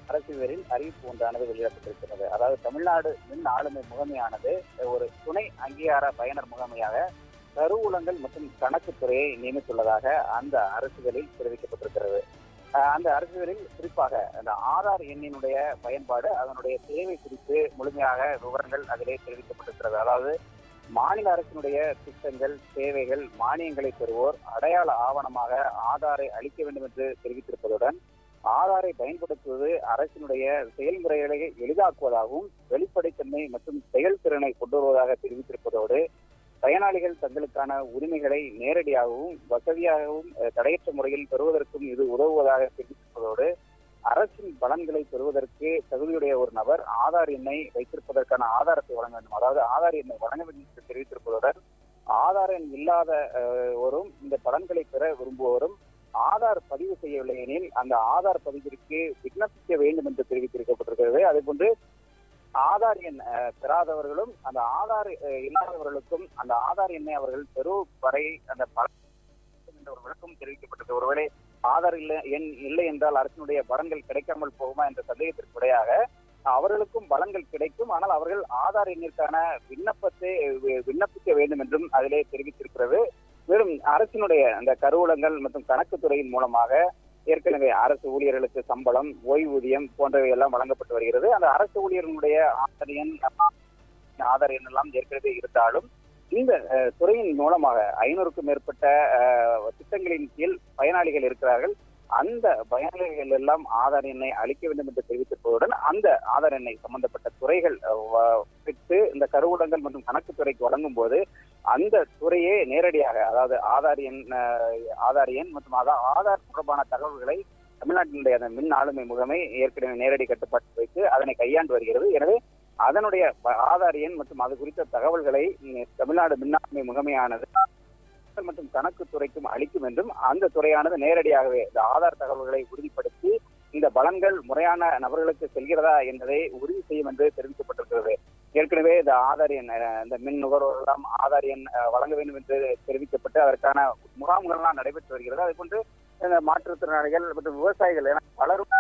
அரசிதழில் அறிவிப்பு ஒன்றானது வெளியிடப்பட்டிருக்கிறது அதாவது தமிழ்நாடு மின் ஆளுமை முகமையானது ஒரு துணை அங்கீகார பயனர் முகமையாக கருவூலங்கள் மற்றும் கணக்குத்துறையை நியமித்துள்ளதாக அந்த அரசிதழில் தெரிவிக்கப்பட்டிருக்கிறது அஹ் அந்த அரசிதழில் குறிப்பாக அந்த ஆதார் எண்ணினுடைய பயன்பாடு அதனுடைய தேவை குறித்து முழுமையாக விவரங்கள் அதிலே தெரிவிக்கப்பட்டிருக்கிறது அதாவது மாநில அரசினுடைய திட்டங்கள் சேவைகள் மானியங்களை பெறுவோர் அடையாள ஆவணமாக ஆதாரை அளிக்க வேண்டும் என்று தெரிவித்திருப்பதுடன் ஆதாரை பயன்படுத்துவது அரசினுடைய செயல்முறைகளை எளிதாக்குவதாகவும் வெளிப்படைத்தன்மை மற்றும் செயல்திறனை கொண்டு வருவதாக தெரிவித்திருப்பதோடு பயனாளிகள் தங்களுக்கான உரிமைகளை நேரடியாகவும் வசதியாகவும் அஹ், தடையற்ற முறையில் பெறுவதற்கும் இது உதவுவதாக தெரிவித்திருப்பதோடு அரசின் பலன்களை பெறுவதற்கு தகுதியுடைய ஒரு நபர் ஆதார் எண்ணை வைத்திருப்பதற்கான ஆதாரத்தை வழங்க வேண்டும் அதாவது ஆதார் எண்ணை வழங்க வேண்டும் என்று தெரிவித்திருப்பதுடன் ஆதார் எண் இல்லாத அஹ், ஒரும் இந்த பலன்களை பெற விரும்புவோரும் ஆதார் பதிவு செய்யவில்லை எனில் அந்த ஆதார் பதிவிற்கு விண்ணப்பிக்க வேண்டும் என்று தெரிவித்திருக்கப்பட்டிருக்கிறது அதே போன்று ஆதார் எண் அஹ், பெறாதவர்களும் அந்த ஆதார் அஹ், இல்லாதவர்களுக்கும் அந்த ஆதார் எண்ணை அவர்கள் பெறும் வரை அந்த பலன் என்ற ஒரு விளக்கம் தெரிவிக்கப்பட்டது ஒருவேளை ஆதார் இல்லை எண் இல்லை என்றால் அரசினுடைய பலன்கள் கிடைக்காமல் போகுமா என்ற சந்தேகத்திற்கு விடையாக அவர்களுக்கும் பலன்கள் கிடைக்கும் ஆனால் அவர்கள் ஆதார் எண்ணிற்கான விண்ணப்பத்தை வி- விண்ணப்பிக்க வேண்டும் என்றும் அதிலே தெரிவித்திருக்கிறது மேலும் அரசினுடைய அந்த கருவூலங்கள் மற்றும் கணக்குத்துறையின் மூலமாக ஏற்கனவே அரசு ஊழியர்களுக்கு சம்பளம் ஓய்வூதியம் போன்றவை எல்லாம் வழங்கப்பட்டு வருகிறது அந்த அரசு ஊழியர்களுடைய ஆதார் எண் ஆதார் எண் எல்லாம் ஏற்கனவே இருந்தாலும் இந்த அஹ், துறையின் மூலமாக ஐநூறுக்கும் மேற்பட்ட அஹ், திட்டங்களின் கீழ் பயனாளிகள் இருக்கிறார்கள் அந்த பயனாளிகள் எல்லாம் ஆதார் எண்ணை அளிக்க வேண்டும் என்று தெரிவித்திருப்பதுடன் அந்த ஆதார் எண்ணை சம்பந்தப்பட்ட துறைகள் அஹ், வ- பெற்று இந்த கருவூலங்கள் மற்றும் கணக்குத்துறைக்கு வழங்கும் போது அந்த துறையே நேரடியாக அதாவது ஆதார் எண் அஹ், ஆதார் எண் மற்றும் அதா- ஆதார் தொடர்பான தகவல்களை தமிழ்நாட்டினுடைய அந்த மின் ஆளுமை முகமை ஏற்கனவே நேரடி கட்டுப்பாட்டு வைத்து அதனை கையாண்டு வருகிறது எனவே அதனுடைய ப- ஆதார் எண் மற்றும் அது குறித்த தகவல்களை ம், தமிழ்நாடு மின்னாண்மை முகமையானது மற்றும் கணக்கு துறைக்கும் அளிக்கும் என்றும் அந்த துறையானது நேரடியாகவே இந்த ஆதார் தகவல்களை உறுதிப்படுத்தி இந்த பலன்கள் முறையான நபர்களுக்கு செல்கிறதா என்பதை உறுதி செய்யும் என்று தெரிவிக்கப்பட்டிருக்கிறது ஏற்கனவே இந்த ஆதார் எண் அஹ், இந்த மின் நுகர்வோரெல்லாம் ஆதார் எண் அஹ், வழங்க வேண்டும் என்று தெரிவிக்கப்பட்டு அதற்கான முகாம்கள்லாம் நடைபெற்று வருகிறது அதே போன்று இந்த மாற்றுத்திறனாளிகள் மற்றும் விவசாயிகள் என பலரும்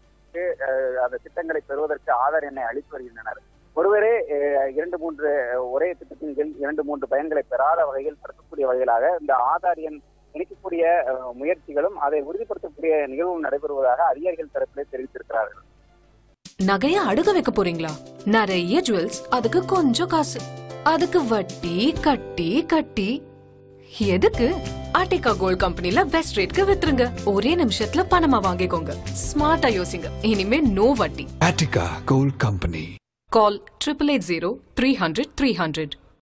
அஹ், அந்த திட்டங்களை பெறுவதற்கு ஆதார் எண்ணை அளித்து வருகின்றனர் ஒருவரே அஹ், இரண்டு மூன்று அஹ், ஒரே திட்டத்தின் கீழ் இரண்டு மூன்று பயன்களை பெறாத வகையில் தடுக்கக்கூடிய வகையிலாக இந்த ஆதார் எண் இணைக்கக்கூடிய அஹ், முயற்சிகளும் அதை உறுதிப்படுத்தக்கூடிய நிகழ்வும் நடைபெறுவதாக அதிகாரிகள் தரப்பிலே தெரிவித்திருக்கிறார்கள் நகைய அடுக்க வைக்க போறீங்களா நிறைய ஜுவல்ஸ் அதுக்கு கொஞ்சம் காசு அதுக்கு வட்டி கட்டி கட்டி எதுக்கு ஆர்டிகா கோல்ட் கம்பெனில பெஸ்ட் ரேட்க்கு வித்துருங்க ஒரே நிமிஷத்துல பணமா வாங்கிக்கோங்க ஸ்மார்ட்டா யோசிங்க இனிமே நோ வட்டி Attica Gold Company. Call triple eight zero three hundred three hundred